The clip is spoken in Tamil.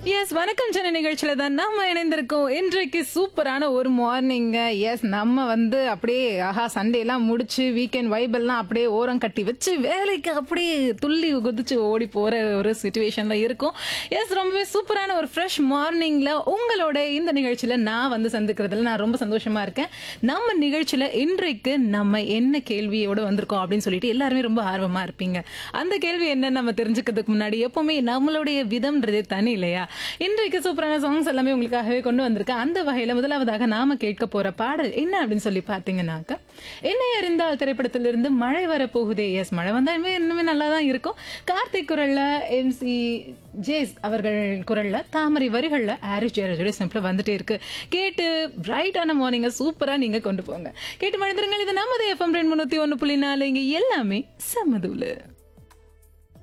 எஸ் வணக்கம் சென்னை நிகழ்ச்சியில தான் நம்ம இணைந்திருக்கோம் இன்றைக்கு சூப்பரான ஒரு மார்னிங்க எஸ் நம்ம வந்து அப்படியே ஆஹா சண்டே எல்லாம் முடிச்சு வீக்கெண்ட் வைபெல்லாம் அப்படியே ஓரம் கட்டி வச்சு வேலைக்கு அப்படியே துள்ளி குதிச்சு ஓடி போற ஒரு சுச்சுவேஷன்ல இருக்கும் எஸ் ரொம்பவே சூப்பரான ஒரு ஃப்ரெஷ் மார்னிங்ல உங்களோட இந்த நிகழ்ச்சியில நான் வந்து சந்திக்கிறதுல நான் ரொம்ப சந்தோஷமா இருக்கேன் நம்ம நிகழ்ச்சியில இன்றைக்கு நம்ம என்ன கேள்வியோட வந்திருக்கோம் அப்படின்னு சொல்லிட்டு எல்லாருமே ரொம்ப ஆர்வமா இருப்பீங்க அந்த கேள்வி என்ன நம்ம தெரிஞ்சுக்கிறதுக்கு முன்னாடி எப்பவுமே நம்மளுடைய விதம்ன்றதே தனி இல்லையா இன்றைக்கு சூப்பரான சாங்ஸ் எல்லாமே உங்களுக்காகவே கொண்டு வந்திருக்கேன் அந்த வகையில முதலாவதாக நாம கேட்க போற பாடல் என்ன அப்படின்னு சொல்லி பாத்தீங்கன்னாக்க என்னை அறிந்தால் திரைப்படத்திலிருந்து மழை வர போகுதே எஸ் மழை வந்தா இனிமே இன்னுமே நல்லா தான் இருக்கும் கார்த்திக் குரல்ல எம்சி ஜேஸ் அவர்கள் குரல்ல தாமரை வரிகள்ல ஆரிஸ் ஜெயராஜோட சிம்பிளா வந்துட்டே இருக்கு கேட்டு பிரைட்டான மார்னிங்க சூப்பரா நீங்க கொண்டு போங்க கேட்டு மழுந்துருங்கள் இது நமது எஃப்எம் ரெண்டு முன்னூத்தி ஒன்னு புள்ளி நாலு இங்க எல்லாமே சம்மதூலு